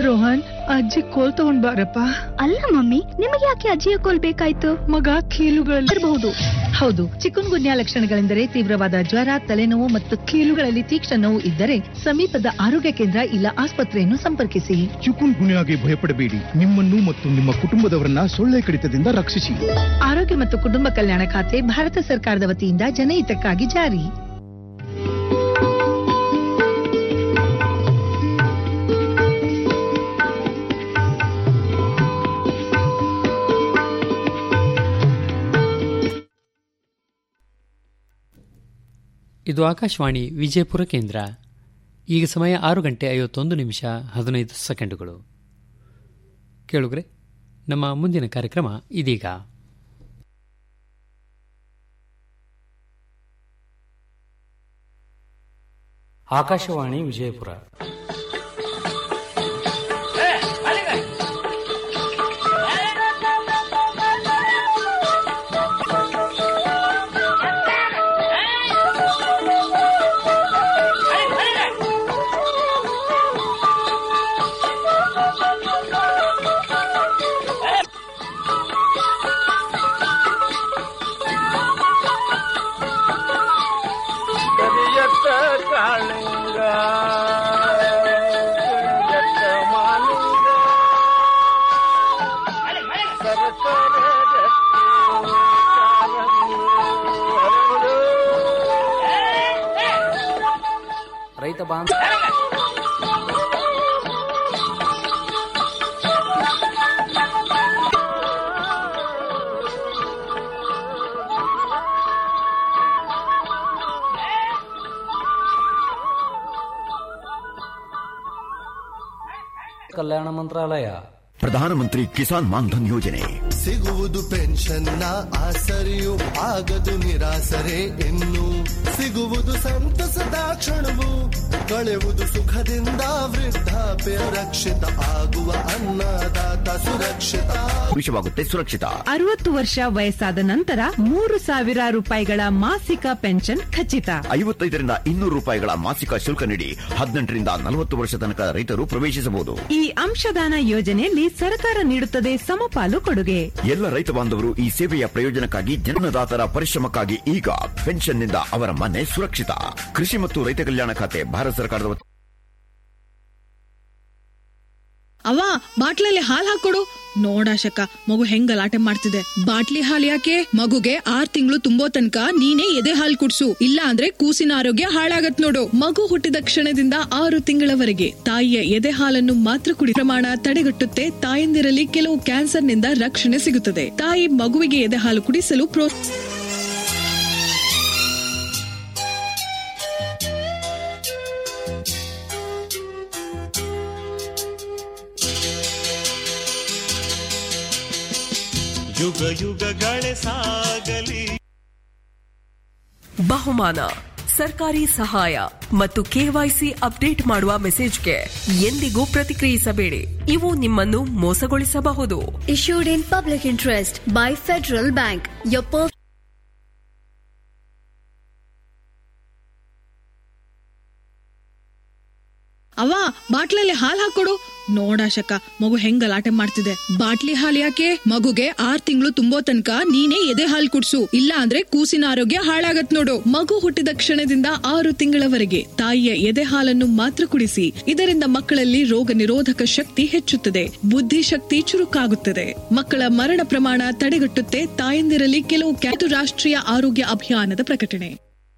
ರೋಹನ್ ಅಜ್ಜಿ ಕೋಲ್ ತಗೊಂಡ್ ಬಾರಪ್ಪ ಅಲ್ಲ ಮಮ್ಮಿ ನಿಮಗೆ ಯಾಕೆ ಅಜ್ಜಿಯ ಕೋಲ್ ಬೇಕಾಯ್ತು ಮಗ ಕೀಲುಗಳಲ್ಲಿ ಇರಬಹುದು ಹೌದು ಚಿಕುನ್ಗುನ್ಯಾ ಲಕ್ಷಣಗಳೆಂದರೆ ತೀವ್ರವಾದ ಜ್ವರ ತಲೆನೋವು ಮತ್ತು ಕೀಲುಗಳಲ್ಲಿ ತೀಕ್ಷ್ಣ ನೋವು ಇದ್ದರೆ ಸಮೀಪದ ಆರೋಗ್ಯ ಕೇಂದ್ರ ಇಲ್ಲ ಆಸ್ಪತ್ರೆಯನ್ನು ಸಂಪರ್ಕಿಸಿ ಚಿಕುನ್ ಗುನ್ಯಾಗೆ ಭಯಪಡಬೇಡಿ ನಿಮ್ಮನ್ನು ಮತ್ತು ನಿಮ್ಮ ಕುಟುಂಬದವರನ್ನ ಸೊಳ್ಳೆ ಕಡಿತದಿಂದ ರಕ್ಷಿಸಿ ಆರೋಗ್ಯ ಮತ್ತು ಕುಟುಂಬ ಕಲ್ಯಾಣ ಖಾತೆ ಭಾರತ ಸರ್ಕಾರದ ವತಿಯಿಂದ ಜನಹಿತಕ್ಕಾಗಿ ಜಾರಿ ಇದು ಆಕಾಶವಾಣಿ ವಿಜಯಪುರ ಕೇಂದ್ರ ಈಗ ಸಮಯ ಆರು ಗಂಟೆ ಐವತ್ತೊಂದು ನಿಮಿಷ ಹದಿನೈದು ಸೆಕೆಂಡುಗಳು ಕೇಳುಗ್ರೆ ನಮ್ಮ ಮುಂದಿನ ಕಾರ್ಯಕ್ರಮ ಇದೀಗ ಆಕಾಶವಾಣಿ ವಿಜಯಪುರ ಕರಿಯತ್ತ ಕಾಳಿಂಗ ಕರಿಯತ್ತ ಮಾನಿಂಗ ಸರಸರ ಗಟ್ಟಿ ಕಾಲಂಗಿ ಹರಡು. ರೈತ ಬಾಂಧ ಕಲ್ಯಾಣ ಮಂತ್ರಾಲಯ ಪ್ರಧಾನಮಂತ್ರಿ ಕಿಸಾನ್ ಮಾನ್ಧನ್ ಯೋಜನೆ ಸಿಗುವುದು ಪೆನ್ಷನ್ನ ಆಸರೆಯು ಆಗದು ನಿರಾಸರೆ ಇನ್ನು ಸಿಗುವುದು ಸಂತಸದ ಕ್ಷಣವು ಕಳೆಯುವುದು ಸುಖದಿಂದ ವೃದ್ಧಾಪ್ಯ ರಕ್ಷಿತ ಆಗುವ ಅನ್ನದಾತ ಸುರಕ್ಷಿತ ಭವಿಷ್ಯವಾಗುತ್ತೆ ಸುರಕ್ಷಿತ ಅರವತ್ತು ವರ್ಷ ವಯಸ್ಸಾದ ನಂತರ ಮೂರು ಸಾವಿರ ರೂಪಾಯಿಗಳ ಮಾಸಿಕ ಪೆನ್ಷನ್ ಖಚಿತ ಐವತ್ತೈದರಿಂದ ಇನ್ನೂರು ರೂಪಾಯಿಗಳ ಮಾಸಿಕ ಶುಲ್ಕ ನೀಡಿ ಹದಿನೆಂಟರಿಂದ ನಲವತ್ತು ವರ್ಷ ತನಕ ರೈತರು ಪ್ರವೇಶಿಸಬಹುದು ಈ ಅಂಶದಾನ ಯೋಜನೆಯಲ್ಲಿ ಸರ್ಕಾರ ನೀಡುತ್ತದೆ ಸಮಪಾಲು ಕೊಡುಗೆ ಎಲ್ಲ ರೈತ ಬಾಂಧವರು ಈ ಸೇವೆಯ ಪ್ರಯೋಜನಕ್ಕಾಗಿ ಜನ್ಮದಾತರ ಪರಿಶ್ರಮಕ್ಕಾಗಿ ಈಗ ಪೆನ್ಷನ್ನಿಂದ ಅವರ ಮನೆ ಸುರಕ್ಷಿತ ಕೃಷಿ ಮತ್ತು ರೈತ ಕಲ್ಯಾಣ ಖಾತೆ ಭಾರತ ಸರ್ಕಾರದ ವತಿ- ಅವ ಬಾಟ್ಲಲ್ಲಿ ಹಾಲ್ ಹಾಕೊಡು ನೋಡಾಶಕ ಮಗು ಹೆಂಗ್ ಗಲಾಟೆ ಮಾಡ್ತಿದೆ ಬಾಟ್ಲಿ ಹಾಲ್ ಯಾಕೆ ಮಗುಗೆ ಆರ್ ತಿಂಗಳು ತುಂಬೋ ತನಕ ನೀನೇ ಎದೆ ಹಾಲ್ ಕುಡ್ಸು ಇಲ್ಲ ಅಂದ್ರೆ ಕೂಸಿನ ಆರೋಗ್ಯ ಹಾಳಾಗತ್ ನೋಡು ಮಗು ಹುಟ್ಟಿದ ಕ್ಷಣದಿಂದ ಆರು ತಿಂಗಳವರೆಗೆ ತಾಯಿಯ ಎದೆ ಹಾಲನ್ನು ಮಾತ್ರ ಕುಡಿ ಪ್ರಮಾಣ ತಡೆಗಟ್ಟುತ್ತೆ ತಾಯಂದಿರಲ್ಲಿ ಕೆಲವು ಕ್ಯಾನ್ಸರ್ನಿಂದ ರಕ್ಷಣೆ ಸಿಗುತ್ತದೆ ತಾಯಿ ಮಗುವಿಗೆ ಎದೆ ಹಾಲು ಕುಡಿಸಲು ಪ್ರೋ ಯುಗ ಯುಗಗಳೇ ಸಾಗಲಿ ಬಹುಮಾನ ಸರ್ಕಾರಿ ಸಹಾಯ ಮತ್ತು ಕೆವೈಸಿ ಅಪ್ಡೇಟ್ ಮಾಡುವ ಮೆಸೇಜ್ಗೆ ಎಂದಿಗೂ ಪ್ರತಿಕ್ರಿಯಿಸಬೇಡಿ ಇವು ನಿಮ್ಮನ್ನು ಮೋಸಗೊಳಿಸಬಹುದು issued in public interest by Federal Bank. Your per- ಅವ ಬಾಟ್ಲಲ್ಲಿ ಹಾಲ್ ಹಾಕೊಡು ನೋಡಾಶಕ ಮಗು ಹೆಂಗ್ ಗಲಾಟೆ ಮಾಡ್ತಿದೆ ಬಾಟ್ಲಿ ಹಾಲ್ ಯಾಕೆ ಮಗುಗೆ ಆರ್ ತಿಂಗಳು ತುಂಬೋ ತನಕ ನೀನೇ ಎದೆ ಹಾಲ್ ಕುಡ್ಸು ಇಲ್ಲ ಅಂದ್ರೆ ಕೂಸಿನ ಆರೋಗ್ಯ ಹಾಳಾಗತ್ ನೋಡು ಮಗು ಹುಟ್ಟಿದ ಕ್ಷಣದಿಂದ ಆರು ತಿಂಗಳವರೆಗೆ ತಾಯಿಯ ಎದೆ ಹಾಲನ್ನು ಮಾತ್ರ ಕುಡಿಸಿ ಇದರಿಂದ ಮಕ್ಕಳಲ್ಲಿ ರೋಗ ನಿರೋಧಕ ಶಕ್ತಿ ಹೆಚ್ಚುತ್ತದೆ ಬುದ್ಧಿಶಕ್ತಿ ಚುರುಕಾಗುತ್ತದೆ ಮಕ್ಕಳ ಮರಣ ಪ್ರಮಾಣ ತಡೆಗಟ್ಟುತ್ತೆ ತಾಯಂದಿರಲ್ಲಿ ಕೆಲವು ಕ್ಯಾತು ರಾಷ್ಟ್ರೀಯ ಆರೋಗ್ಯ ಅಭಿಯಾನದ ಪ್ರಕಟಣೆ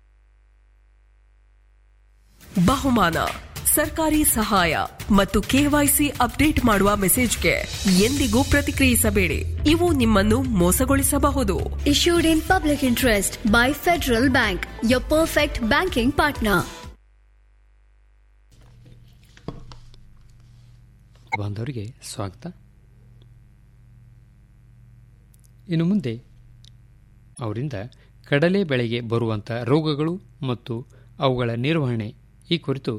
ಬಹುಮಾನ ಸರ್ಕಾರಿ ಸಹಾಯ ಮತ್ತು ಕೆವೈಸಿ ಅಪ್ಡೇಟ್ ಮಾಡುವ ಮೆಸೇಜ್ಗೆ ಎಂದಿಗೂ ಪ್ರತಿಕ್ರಿಯಿಸಬೇಡಿ ಇವು ನಿಮ್ಮನ್ನು ಮೋಸಗೊಳಿಸಬಹುದು issued in public interest by Federal Bank. Your perfect banking partner. ಬಾಂಧವರಿಗೆ ಸ್ವಾಗತ ಇನ್ನು ಮುಂದೆ ಅವರಿಂದ ಕಡಲೆ ಬೆಳೆಗೆ ಬರುವಂಥ ರೋಗಗಳು ಮತ್ತು ಅವುಗಳ ನಿರ್ವಹಣೆ ಈ ಕುರಿತು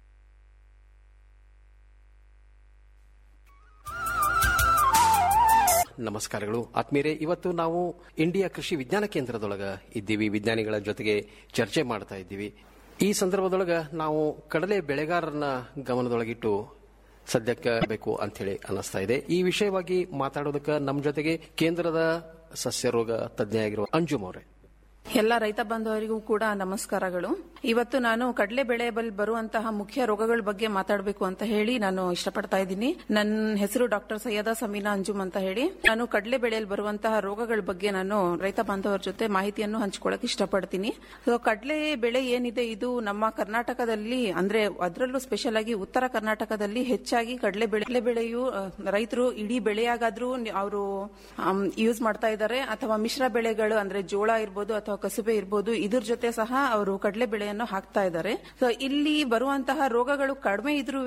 ನಮಸ್ಕಾರಗಳು ಆತ್ಮೀಯರೇ ಇವತ್ತು ನಾವು ಇಂಡಿಯಾ ಕೃಷಿ ವಿಜ್ಞಾನ ಕೇಂದ್ರದೊಳಗ ಇದ್ದೀವಿ ವಿಜ್ಞಾನಿಗಳ ಜೊತೆಗೆ ಚರ್ಚೆ ಮಾಡ್ತಾ ಇದ್ದೀವಿ ಈ ಸಂದರ್ಭದೊಳಗ ನಾವು ಕಡಲೆ ಬೆಳೆಗಾರರನ್ನ ಗಮನದೊಳಗಿಟ್ಟು ಸದ್ಯಕ್ಕೆ ಬೇಕು ಅಂತ ಹೇಳಿ ಅನ್ನಿಸ್ತಾ ಇದೆ ಈ ವಿಷಯವಾಗಿ ಮಾತಾಡೋದಕ್ಕೆ ನಮ್ಮ ಜೊತೆಗೆ ಕೇಂದ್ರದ ಸಸ್ಯರೋಗ ತಜ್ಞ ಆಗಿರುವ ಅಂಜುಮ್ ಅವರೇ ಎಲ್ಲ ರೈತ ಬಾಂಧವರಿಗೂ ಕೂಡ ನಮಸ್ಕಾರಗಳು ಇವತ್ತು ನಾನು ಕಡಲೆ ಬೆಳೆಯಲ್ಲಿ ಬರುವಂತಹ ಮುಖ್ಯ ರೋಗಗಳ ಬಗ್ಗೆ ಮಾತಾಡಬೇಕು ಅಂತ ಹೇಳಿ ನಾನು ಇಷ್ಟಪಡ್ತಾ ಇದ್ದೀನಿ ನನ್ನ ಹೆಸರು ಡಾಕ್ಟರ್ ಸೈಯದ ಸಮೀನಾ ಅಂಜುಮ್ ಅಂತ ಹೇಳಿ ನಾನು ಕಡಲೆ ಬೆಳೆಯಲ್ಲಿ ಬರುವಂತಹ ರೋಗಗಳ ಬಗ್ಗೆ ನಾನು ರೈತ ಬಾಂಧವರ ಜೊತೆ ಮಾಹಿತಿಯನ್ನು ಹಂಚ್ಕೊಳ್ಳಕ್ ಇಷ್ಟಪಡ್ತೀನಿ ಸೊ ಕಡಲೆ ಬೆಳೆ ಏನಿದೆ ಇದು ನಮ್ಮ ಕರ್ನಾಟಕದಲ್ಲಿ ಅಂದ್ರೆ ಅದರಲ್ಲೂ ಸ್ಪೆಷಲ್ ಆಗಿ ಉತ್ತರ ಕರ್ನಾಟಕದಲ್ಲಿ ಹೆಚ್ಚಾಗಿ ಕಡಲೆ ಬೆಳೆ ಕಡಲೆ ಬೆಳೆಯು ಆ, ರೈತರು ಇಡೀ ಬೆಳೆಯಾಗಾದ್ರೂ ಅವರು ಯೂಸ್ ಮಾಡ್ತಾ ಇದ್ದಾರೆ ಅಥವಾ ಮಿಶ್ರ ಬೆಳೆಗಳು ಅಂದ್ರೆ ಜೋಳ ಇರ್ಬೋದು ಅಥವಾ ಕಸುಬೆ ಇರ್ಬೋದು ಇದ್ರ ಜೊತೆ ಸಹ ಅವರು ಕಡಲೆ ಬೆಳೆಯನ್ನು ಹಾಕ್ತಾ ಇದ್ದಾರೆ ಸೊ ಇಲ್ಲಿ ಬರುವಂತಹ ರೋಗಗಳು ಕಡಿಮೆ ಇದ್ರೂ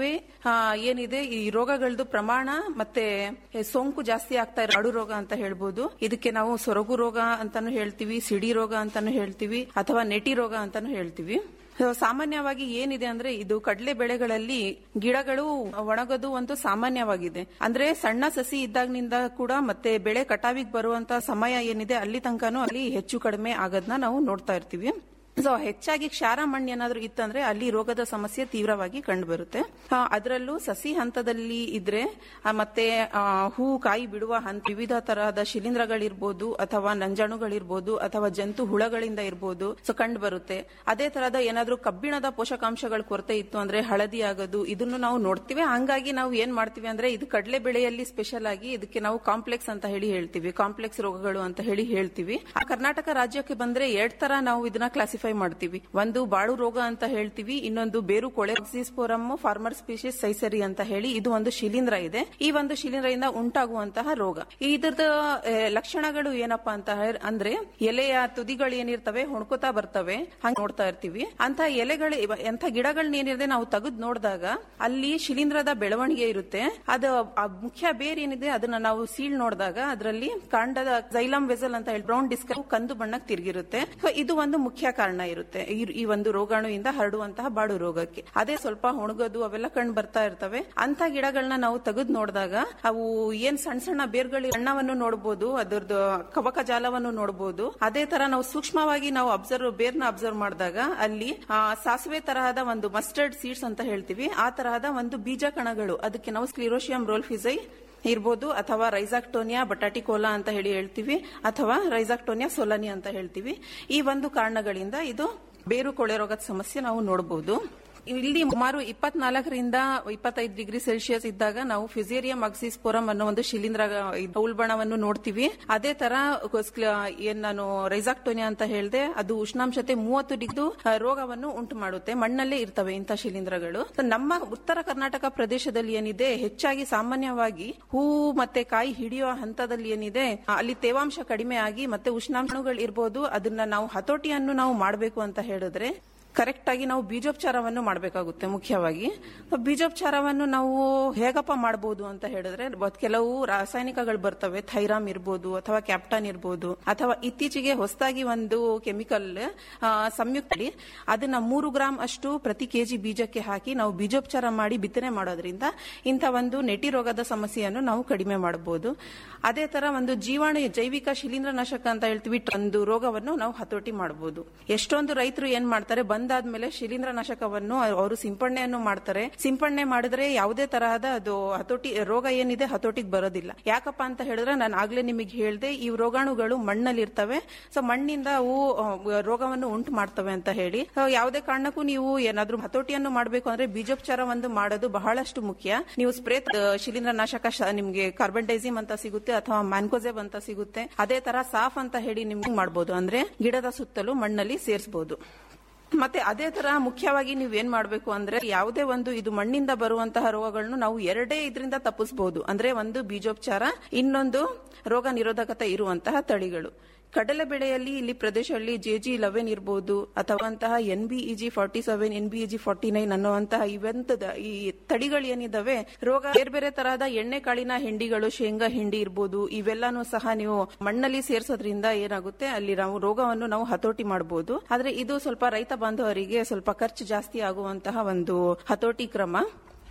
ಏನಿದೆ ಈ ರೋಗಗಳದ್ದು ಪ್ರಮಾಣ ಮತ್ತೆ ಸೋಂಕು ಜಾಸ್ತಿ ಆಗ್ತಾ ಇರೋ ಅಡು ರೋಗ ಅಂತ ಹೇಳ್ಬೋದು ಇದಕ್ಕೆ ನಾವು ಸೊರಗು ರೋಗ ಅಂತಾನು ಹೇಳ್ತೀವಿ ಸಿಡಿ ರೋಗ ಅಂತಾನು ಹೇಳ್ತೀವಿ ಅಥವಾ ನೆಟಿ ರೋಗ ಅಂತಾನು ಹೇಳ್ತೀವಿ ಸೊ, ಸಾಮಾನ್ಯವಾಗಿ ಏನಿದೆ ಅಂದ್ರೆ ಇದು ಕಡಲೆ ಬೆಳೆಗಳಲ್ಲಿ ಗಿಡಗಳು ಒಣಗೋದು ಒಂದು ಸಾಮಾನ್ಯವಾಗಿದೆ ಅಂದ್ರೆ ಸಣ್ಣ ಸಸಿ ಇದ್ದಾಗಿನಿಂದ ಕೂಡ ಮತ್ತೆ ಬೆಳೆ ಕಟಾವಿಗೆ ಬರುವಂತ ಸಮಯ ಏನಿದೆ ಅಲ್ಲಿ ತನಕನೂ ಅಲ್ಲಿ ಹೆಚ್ಚು ಕಡಿಮೆ ಆಗೋದನ್ನ ನಾವು ನೋಡ್ತಾ ಇರ್ತೀವಿ ಸೊ ಹೆಚ್ಚಾಗಿ ಕ್ಷಾರ ಮಣ್ಣು ಏನಾದ್ರೂ ಇತ್ತಂದ್ರೆ ಅಲ್ಲಿ ರೋಗದ ಸಮಸ್ಯೆ ತೀವ್ರವಾಗಿ ಕಂಡುಬರುತ್ತೆ ಅದರಲ್ಲೂ ಸಸಿ ಹಂತದಲ್ಲಿ ಇದ್ರೆ ಆ, ಮತ್ತೆ ಆ, ಹೂ ಕಾಯಿ ಬಿಡುವ ಹಂತ ವಿವಿಧ ತರಹದ ಶಿಲೀಂಧ್ರಗಳಿರ್ಬೋದು ಅಥವಾ ನಂಜಾಣುಗಳಿರ್ಬೋದು ಅಥವಾ ಜಂತು ಹುಳಗಳಿಂದ ಇರ್ಬೋದು ಸೊ ಕಂಡು ಬರುತ್ತೆ ಅದೇ ತರಹದ ಏನಾದ್ರೂ ಕಬ್ಬಿಣದ ಪೋಷಕಾಂಶಗಳ ಕೊರತೆ ಇತ್ತು ಅಂದ್ರೆ ಹಳದಿ ಆಗೋದು ಇದನ್ನು ನಾವು ನೋಡ್ತೀವಿ ಹಂಗಾಗಿ ನಾವು ಏನ್ ಮಾಡ್ತೀವಿ ಅಂದ್ರೆ ಇದು ಕಡಲೆ ಬೆಳೆಯಲ್ಲಿ ಸ್ಪೆಷಲ್ ಆಗಿ ಇದಕ್ಕೆ ನಾವು ಕಾಂಪ್ಲೆಕ್ಸ್ ಅಂತ ಹೇಳಿ ಹೇಳ್ತೀವಿ ಕಾಂಪ್ಲೆಕ್ಸ್ ರೋಗಗಳು ಅಂತ ಹೇಳಿ ಹೇಳ್ತೀವಿ ಆ ಕರ್ನಾಟಕ ರಾಜ್ಯಕ್ಕೆ ಬಂದ್ರೆ ಎರಡ್ ತರ ನಾವು ಇದನ್ನ ಕ್ಲಾಸಿಫೈ ಮಾಡ್ತೀವಿ ಒಂದು ಬಾಳು ರೋಗ ಅಂತ ಹೇಳ್ತೀವಿ ಇನ್ನೊಂದು ಬೇರು ಕೊಳೆ ಫೋರಮ್ ಫಾರ್ಮರ್ ಸ್ಪೀಶೀಸ್ ಸೈಸರಿ ಅಂತ ಹೇಳಿ ಇದು ಒಂದು ಶಿಲೀಂಧ್ರ ಇದೆ ಈ ಒಂದು ಶಿಲೀಂಧ್ರದಿಂದ ಉಂಟಾಗುವಂತಹ ರೋಗ ಇದ್ರದ ಆ, ಲಕ್ಷಣಗಳು ಏನಪ್ಪಾ ಅಂತ ಹೇಳಿ- ಅಂದ್ರೆ ಎಲೆಯ ತುದಿಗಳು ಏನಿರ್ತವೆ ಹೊಣ್ಕೋತಾ ಬರ್ತವೆ ಹಂಗ ನೋಡ್ತಾ ಇರ್ತೀವಿ ಅಂತ ಎಲೆಗಳು ಎಂತ ಗಿಡಗಳನ್ನ ಏನಿದೆ ನಾವು ತೆಗೆದು ನೋಡಿದಾಗ ಅಲ್ಲಿ ಶಿಲೀಂಧ್ರದ ಬೆಳವಣಿಗೆ ಇರುತ್ತೆ ಅದು ಆ ಮುಖ್ಯ ಬೇರ್ ಏನಿದೆ ಅದನ್ನ ನಾವು ಸೀಳ್ ನೋಡಿದಾಗ ಅದರಲ್ಲಿ ಕಾಂಡದ ಜೈಲಮ್ ವೆಸಲ್ ಅಂತ ಹೇಳಿ ಬ್ರೌನ್ ಡಿಸ್ಕ್ ಕಂದು ಬಣ್ಣಕ್ಕೆ ತಿರುಗಿರುತ್ತೆ ಸೊ ಇದು ಒಂದು ಮುಖ್ಯ ಕಾರಣ ಇರುತ್ತೆ ಈ- ಈ ಒಂದು ರೋಗಾಣುವಿಂದ ಹರಡುವಂತಹ ಬಾಡು ರೋಗಕ್ಕೆ ಅದೇ ಸ್ವಲ್ಪ ಒಣಗೋದು ಅವೆಲ್ಲ ಕಂಡು ಬರ್ತಾ ಇರ್ತವೆ ಅಂತ ಗಿಡಗಳನ್ನ ನಾವು ತೆಗೆದು ನೋಡಿದಾಗ ಅವು ಏನ್ ಸಣ್ಣ ಸಣ್ಣ ಬೇರ್ಗಳು ಬಣ್ಣವನ್ನು ನೋಡಬಹುದು ಅದರದ್ದು ಕವಕ ಜಾಲವನ್ನು ನೋಡಬಹುದು ಅದೇ ತರ ನಾವು ಸೂಕ್ಷ್ಮವಾಗಿ ನಾವು ಅಬ್ಸರ್ವ್ ಬೇರ್ನ ಅಬ್ಸರ್ವ್ ಮಾಡಿದಾಗ ಅಲ್ಲಿ ಆ, ಸಾಸಿವೆ ತರಹದ ಒಂದು ಮಸ್ಟರ್ಡ್ ಸೀಡ್ಸ್ ಅಂತ ಹೇಳ್ತೀವಿ ಆ ತರಹದ ಒಂದು ಬೀಜ ಕಣಗಳು ಅದಕ್ಕೆ ನಾವು ಸ್ಕ್ಲಿರೋಶಿಯಂ ರೋಲ್ಫಿಸೈ ಇರ್ಬೋದು ಅಥವಾ ರೈಸಾಕ್ಟೋನಿಯಾ ಬಟಾಟಿಕೋಲಾ ಅಂತ ಹೇಳಿ ಹೇಳ್ತೀವಿ ಅಥವಾ ರೈಸಾಕ್ಟೋನಿಯಾ ಸೊಲನಿ ಅಂತ ಹೇಳ್ತೀವಿ ಈ ಒಂದು ಕಾರಣಗಳಿಂದ ಇದು ಬೇರು ಕೊಳೆ ರೋಗದ ಸಮಸ್ಯೆ ನಾವು ನೋಡಬಹುದು ಇಲ್ಲಿ ಸುಮಾರು ಇಪ್ಪತ್ನಾಲ್ಕರಿಂದ ಇಪ್ಪತ್ತೈದು ಡಿಗ್ರಿ ಸೆಲ್ಸಿಯಸ್ ಇದ್ದಾಗ ನಾವು ಫಿಸೇರಿಯಂ ಅಕ್ಸಿಸ್ಪೋರಮ್ ಅನ್ನೋ ಒಂದು ಶಿಲೀಂಧ್ರ ಇದು ಉಲ್ಬಣವನ್ನು ನೋಡ್ತೀವಿ ಅದೇ ತರ ಸ್ಕ್ಲ- ಏನ್ ನಾನು ರೈಸಾಕ್ಟೋನಿಯಾ ಅಂತ ಹೇಳಿದೆ ಅದು ಉಷ್ಣಾಂಶತೆ ಮೂವತ್ತು ಡಿಗ್ರಿ ರೋಗವನ್ನು ಉಂಟು ಮಾಡುತ್ತೆ ಮಣ್ಣಲ್ಲೇ ಇರ್ತವೆ ಇಂಥ ಶಿಲೀಂಧ್ರಗಳು So, ನಮ್ಮ ಉತ್ತರ ಕರ್ನಾಟಕ ಪ್ರದೇಶದಲ್ಲಿ ಏನಿದೆ ಹೆಚ್ಚಾಗಿ ಸಾಮಾನ್ಯವಾಗಿ ಹೂ ಮತ್ತೆ ಕಾಯಿ ಹಿಡಿಯುವ ಹಂತದಲ್ಲಿ ಏನಿದೆ ಅಲ್ಲಿ ತೇವಾಂಶ ಕಡಿಮೆ ಆಗಿ ಮತ್ತೆ ಉಷ್ಣಾಂಶಗಳು ಇರ್ಬೋದು ಅದನ್ನ ನಾವು ಹತೋಟಿಯನ್ನು ನಾವು ಮಾಡಬೇಕು ಅಂತ ಹೇಳಿದ್ರೆ ಕರೆಕ್ಟ್ ಆಗಿ ನಾವು ಬೀಜೋಪಚಾರವನ್ನು ಮಾಡಬೇಕಾಗುತ್ತೆ ಮುಖ್ಯವಾಗಿ ಬೀಜೋಪಚಾರವನ್ನು ನಾವು ಹೇಗಪ್ಪ ಮಾಡಬಹುದು ಅಂತ ಹೇಳಿದ್ರೆ ಬ- ಕೆಲವು ರಾಸಾಯನಿಕಗಳು ಬರ್ತವೆ ಥೈರಾಮ್ ಇರ್ಬೋದು ಅಥವಾ ಕ್ಯಾಪ್ಟನ್ ಇರ್ಬೋದು ಅಥವಾ ಇತ್ತೀಚೆಗೆ ಹೊಸದಾಗಿ ಒಂದು ಕೆಮಿಕಲ್ ಸಂಯುಕ್ತ ಅದನ್ನ ಮೂರು ಗ್ರಾಂ ಅಷ್ಟು ಪ್ರತಿ ಕೆಜಿ ಬೀಜಕ್ಕೆ ಹಾಕಿ ನಾವು ಬೀಜೋಪಚಾರ ಮಾಡಿ ಬಿತ್ತನೆ ಮಾಡೋದ್ರಿಂದ ಇಂಥ ಒಂದು ನೆಟಿ ರೋಗದ ಸಮಸ್ಯೆಯನ್ನು ನಾವು ಕಡಿಮೆ ಮಾಡಬಹುದು ಅದೇ ತರ ಒಂದು ಜೀವಾಣು ಜೈವಿಕ ಶಿಲೀಂಧ್ರನಾಶಕ ಅಂತ ಹೇಳ್ತೀವಿ ಒಂದು ರೋಗವನ್ನು ನಾವು ಹತೋಟಿ ಮಾಡಬಹುದು ಎಷ್ಟೊಂದು ರೈತರು ಏನ್ ಮಾಡ್ತಾರೆ ಬಂದಾದ್ಮೇಲೆ ಶಿಲೀಂಧ್ರನಾಶಕವನ್ನು ಅವರು ಸಿಂಪಡಣೆಯನ್ನು ಮಾಡ್ತಾರೆ ಸಿಂಪಡಣೆ ಮಾಡಿದ್ರೆ ಯಾವುದೇ ತರಹದ ಅದು ಹತೋಟಿ ರೋಗ ಏನಿದೆ ಹತೋಟಿಗೆ ಬರೋದಿಲ್ಲ ಯಾಕಪ್ಪ ಅಂತ ಹೇಳಿದ್ರೆ ನಾನು ಆಗ್ಲೇ ನಿಮಗೆ ಹೇಳ್ದೆ ಈ ರೋಗಾಣುಗಳು ಮಣ್ಣಲ್ಲಿ ಇರ್ತವೆ ಸೊ ಮಣ್ಣಿಂದ ಅವು ಆ, ರೋಗವನ್ನು ಉಂಟು ಮಾಡ್ತವೆ ಅಂತ ಹೇಳಿ So, ಯಾವುದೇ ಕಾರಣಕ್ಕೂ ನೀವು ಏನಾದ್ರೂ ಹತೋಟಿಯನ್ನು ಮಾಡಬೇಕು ಅಂದ್ರೆ ಬೀಜೋಪಚಾರ ಒಂದು ಮಾಡೋದು ಬಹಳಷ್ಟು ಮುಖ್ಯ ನೀವು ಸ್ಪ್ರೇ ಶಿಲೀಂಧ್ರನಾಶಕ ಶ- ನಿಮ್ಗೆ ಕಾರ್ಬನ್ ಡೈಸಿಮ್ ಅಂತ ಸಿಗುತ್ತೆ ಅಥವಾ ಮ್ಯಾನ್ಕೋಸೆಬ್ ಅಂತ ಸಿಗುತ್ತೆ ಅದೇ ತರ ಸಾಫ್ ಅಂತ ಹೇಳಿ ನಿಮ್ಗೆ ಮಾಡಬಹುದು ಅಂದ್ರೆ ಗಿಡದ ಸುತ್ತಲೂ ಮಣ್ಣಲ್ಲಿ ಸೇರಿಸಬಹುದು ಮತ್ತೆ ಅದೇ ತರ ಮುಖ್ಯವಾಗಿ ನೀವು ಏನ್ ಮಾಡ್ಬೇಕು ಅಂದ್ರೆ ಯಾವುದೇ ಒಂದು ಇದು ಮಣ್ಣಿಂದ ಬರುವಂತಹ ರೋಗಗಳನ್ನು ನಾವು ಎರಡೇ ಇದರಿಂದ ತಪ್ಪಿಸಬಹುದು ಅಂದ್ರೆ ಒಂದು ಬೀಜೋಪಚಾರ ಇನ್ನೊಂದು ರೋಗ ನಿರೋಧಕತೆ ಇರುವಂತಹ ತಳಿಗಳು ಕಡಲೆ ಬೆಳೆಯಲ್ಲಿ ಇಲ್ಲಿ ಪ್ರದೇಶದಲ್ಲಿ ಜೆಜಿ ಲೆವೆನ್ ಇರಬಹುದು ಅಥವಾ ಅಂತಹ N B E G forty seven N B E G forty nine ಅನ್ನುವಂತಹ ಇವೆಂತದ ಈ ತಳಿಗಳು ಏನಿದಾವೆ ರೋಗ ಬೇರೆ ಬೇರೆ ತರಹದ ಎಣ್ಣೆ ಕಾಳಿನ ಹಿಂಡಿಗಳು ಶೇಂಗಾ ಹಿಂಡಿ ಇರ್ಬೋದು ಇವೆಲ್ಲಾನು ಸಹ ನೀವು ಮಣ್ಣಲ್ಲಿ ಸೇರ್ಸೋದ್ರಿಂದ ಏನಾಗುತ್ತೆ ಅಲ್ಲಿ ನಾವು ರೋಗವನ್ನು ನಾವು ಹತೋಟಿ ಮಾಡಬಹುದು ಆದ್ರೆ ಇದು ಸ್ವಲ್ಪ ರೈತ ಬಾಂಧವರಿಗೆ ಸ್ವಲ್ಪ ಖರ್ಚು ಜಾಸ್ತಿ ಆಗುವಂತಹ ಒಂದು ಹತೋಟಿ ಕ್ರಮ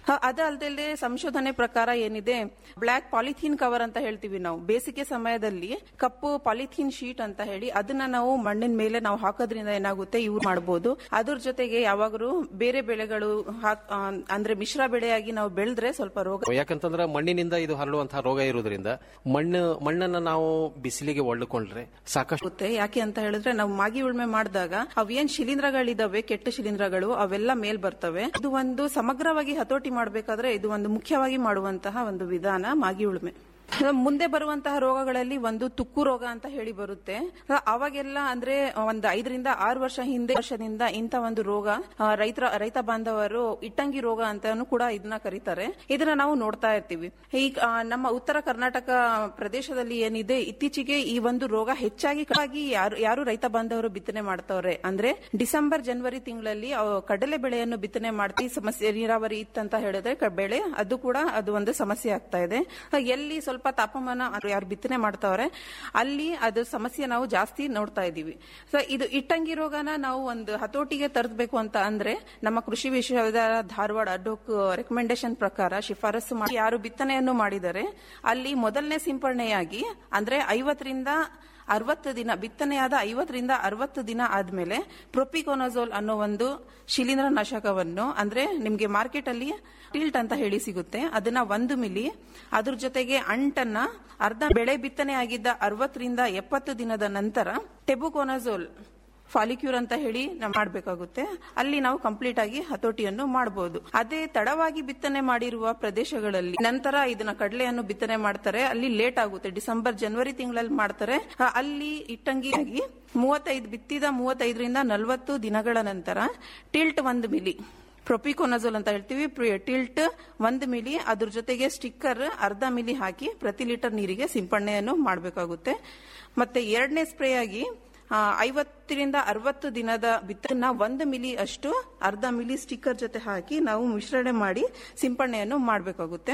ಹ, ಅದಲ್ದಲೆ ಸಂಶೋಧನೆ ಪ್ರಕಾರ ಏನಿದೆ ಬ್ಲಾಕ್ ಪಾಲಿಥೀನ್ ಕವರ್ ಅಂತ ಹೇಳ್ತೀವಿ ನಾವು ಬೇಸಿಗೆ ಸಮಯದಲ್ಲಿ ಕಪ್ಪು ಪಾಲಿಥೀನ್ ಶೀಟ್ ಅಂತ ಹೇಳಿ ಅದನ್ನ ನಾವು ಮಣ್ಣಿನ ಮೇಲೆ ನಾವು ಹಾಕೋದ್ರಿಂದ ಏನಾಗುತ್ತೆ ಇವು ಮಾಡಬಹುದು ಅದ್ರ ಜೊತೆಗೆ ಯಾವಾಗಲೂ ಬೇರೆ ಬೆಳೆಗಳು ಹಾಕ್- ಆ, ಅಂದ್ರೆ ಮಿಶ್ರ ಬೆಳೆಯಾಗಿ ನಾವು ಬೆಳೆದ್ರೆ ಸ್ವಲ್ಪ ರೋಗ ಯಾಕಂತಂದ್ರೆ ಮಣ್ಣಿನಿಂದ ಇದು ಹರಡುವಂತಹ ರೋಗ ಇರುವುದರಿಂದ ಮಣ್ಣು ಮಣ್ಣನ್ನ ನಾವು ಬಿಸಿಲಿಗೆ ಒಳ್ಳೆಕೊಂಡ್ರೆ ಸಾಕಷ್ಟು ಆಗುತ್ತೆ ಯಾಕೆ ಅಂತ ಹೇಳಿದ್ರೆ ನಾವು ಮಾಗಿ ಉಳ್ಮೆ ಮಾಡಿದಾಗ ಅವೇನ್ ಶಿಲೀಂಧ್ರಗಳಿದಾವೆ ಕೆಟ್ಟ ಶಿಲೀಂಧ್ರಗಳು ಅವೆಲ್ಲ ಮೇಲ್ ಬರ್ತವೆ ಇದು ಒಂದು ಸಮಗ್ರವಾಗಿ ಹತೋಟಿ ಮಾಡಬೇಕಾದ್ರೆ ಇದು ಒಂದು ಮುಖ್ಯವಾಗಿ ಮಾಡುವಂತಹ ಒಂದು ವಿಧಾನ ಮಾಗಿ ಉಳ್ಮೆ ಮುಂದೆ ಬರುವಂತಹ ರೋಗಗಳಲ್ಲಿ ಒಂದು ತುಕ್ಕು ರೋಗ ಅಂತ ಹೇಳಿ ಬರುತ್ತೆ ಅವಾಗೆಲ್ಲ ಅಂದ್ರೆ ಒಂದು ಐದರಿಂದ ಆರು ವರ್ಷ ಹಿಂದೆ ವರ್ಷದಿಂದ ಇಂಥ ಒಂದು ರೋಗ ಆ, ರೈತರ ರೈತ ಬಾಂಧವರು ಇಟ್ಟಂಗಿ ರೋಗ ಅಂತಾನು ಕೂಡ ಇದನ್ನ ಕರೀತಾರೆ ಇದನ್ನ ನಾವು ನೋಡ್ತಾ ಇರ್ತೀವಿ ಈಗ ಆ, ನಮ್ಮ ಉತ್ತರ ಕರ್ನಾಟಕ ಪ್ರದೇಶದಲ್ಲಿ ಏನಿದೆ ಇತ್ತೀಚೆಗೆ ಈ ಒಂದು ರೋಗ ಹೆಚ್ಚಾಗಿ ಆಗಿ ಯಾರು ಯಾರು ರೈತ ಬಾಂಧವರು ಬಿತ್ತನೆ ಮಾಡ್ತವ್ರೆ ಅಂದ್ರೆ ಡಿಸೆಂಬರ್ ಜನವರಿ ತಿಂಗಳಲ್ಲಿ ಅವು ಕಡಲೆ ಬೆಳೆಯನ್ನು ಬಿತ್ತನೆ ಮಾಡ್ತಿ ಸಮಸ್ಯೆ ನೀರಾವರಿ ಇತ್ತಂತ ಹೇಳಿದ್ರೆ ಕ- ಬೆಳೆ ಅದು ಕೂಡ ಅದು ಒಂದು ಸಮಸ್ಯೆ ಆಗ್ತಾ ಇದೆ ಎಲ್ಲಿ ಸ್ವಲ್ಪ ತಾಪಮಾನ ಯಾರು ಬಿತ್ತನೆ ಮಾಡ್ತಾವ್ರೆ ಅಲ್ಲಿ ಅದು ಸಮಸ್ಯೆ ನಾವು ಜಾಸ್ತಿ ನೋಡ್ತಾ ಇದೀವಿ ಸೊ ಇದು ಇಟ್ಟಂಗಿ ರೋಗನ ನಾವು ಒಂದು ಹತೋಟಿಗೆ ತರಬೇಕು ಅಂತ ಅಂದ್ರೆ ನಮ್ಮ ಕೃಷಿ ವಿಶ್ವವಿದ್ಯಾಲಯ ಧಾರವಾಡ ಅಡ್ಡೋಕ್ ರೆಕಮೆಂಡೇಶನ್ ಪ್ರಕಾರ ಶಿಫಾರಸು ಮಾಡಿ ಯಾರು ಬಿತ್ತನೆಯನ್ನು ಮಾಡಿದರೆ ಅಲ್ಲಿ ಮೊದಲನೇ ಸಿಂಪರಣೆಯಾಗಿ ಅಂದ್ರೆ ಐವತ್ತರಿಂದ ಅರವತ್ತು ದಿನ ಬಿತ್ತನೆಯಾದ ಐವತ್ತರಿಂದ ಅರವತ್ತು ದಿನ ಆದ್ಮೇಲೆ ಪ್ರೊಪಿಕೋನಜೋಲ್ ಅನ್ನೋ ಒಂದು ಶಿಲೀಂಧ್ರ ನಾಶಕವನ್ನು ಅಂದ್ರೆ ನಿಮ್ಗೆ ಮಾರ್ಕೆಟ್ ಅಲ್ಲಿ ಟಿಲ್ಟ್ ಅಂತ ಹೇಳಿ ಸಿಗುತ್ತೆ ಅದನ್ನ ಒಂದು ಮಿಲಿ ಅದ್ರ ಜೊತೆಗೆ ಅಂಟನ್ನ ಅರ್ಧ ಬೆಳೆ ಬಿತ್ತನೆ ಆಗಿದ್ದ ಅರವತ್ತರಿಂದ ಎಪ್ಪತ್ತು ದಿನದ ನಂತರ ಟೆಬುಕೋನಜೋಲ್ ಫಾಲಿಕ್ಯೂರ್ ಅಂತ ಹೇಳಿ ನಾವು ಮಾಡಬೇಕಾಗುತ್ತೆ ಅಲ್ಲಿ ನಾವು ಕಂಪ್ಲೀಟ್ ಆಗಿ ಹತೋಟಿಯನ್ನು ಮಾಡಬಹುದು ಅದೇ ತಡವಾಗಿ ಬಿತ್ತನೆ ಮಾಡಿರುವ ಪ್ರದೇಶಗಳಲ್ಲಿ ನಂತರ ಇದನ್ನ ಕಡಲೆಯನ್ನು ಬಿತ್ತನೆ ಮಾಡ್ತಾರೆ ಅಲ್ಲಿ ಲೇಟ್ ಆಗುತ್ತೆ ಡಿಸೆಂಬರ್ ಜನವರಿ ತಿಂಗಳಲ್ಲಿ ಮಾಡ್ತಾರೆ ಆ, ಅಲ್ಲಿ ಇಟ್ಟಂಗಿಯಾಗಿ ಮೂವತ್ತೈದು ಬಿತ್ತಿದ ಮೂವತ್ತೈದರಿಂದ ನಲವತ್ತು ದಿನಗಳ ನಂತರ ಟಿಲ್ಟ್ ಒಂದು ಮಿಲಿ ಪ್ರೊಪಿಕೋನಜೋಲ್ ಅಂತ ಹೇಳ್ತೀವಿ ಪ್ರಿ- ಟಿಲ್ಟ್ ಒಂದು ಮಿಲಿ ಅದ್ರ ಜೊತೆಗೆ ಸ್ಟಿಕ್ಕರ್ ಅರ್ಧ ಮಿಲಿ ಹಾಕಿ ಪ್ರತಿ ಲೀಟರ್ ನೀರಿಗೆ ಸಿಂಪಡಣೆಯನ್ನು ಮಾಡಬೇಕಾಗುತ್ತೆ ಮತ್ತೆ ಎರಡನೇ ಸ್ಪ್ರೇ ಆಗಿ ಆ, ಐವತ್ತರಿಂದ ಅರವತ್ತು ದಿನದ ಬಿತ್ತನ್ನ ಒಂದು ಮಿಲಿ ಅಷ್ಟು ಅರ್ಧ ಮಿಲಿ ಸ್ಟಿಕ್ಕರ್ ಜೊತೆ ಹಾಕಿ ನಾವು ಮಿಶ್ರಣೆ ಮಾಡಿ ಸಿಂಪಡಣೆಯನ್ನು ಮಾಡಬೇಕಾಗುತ್ತೆ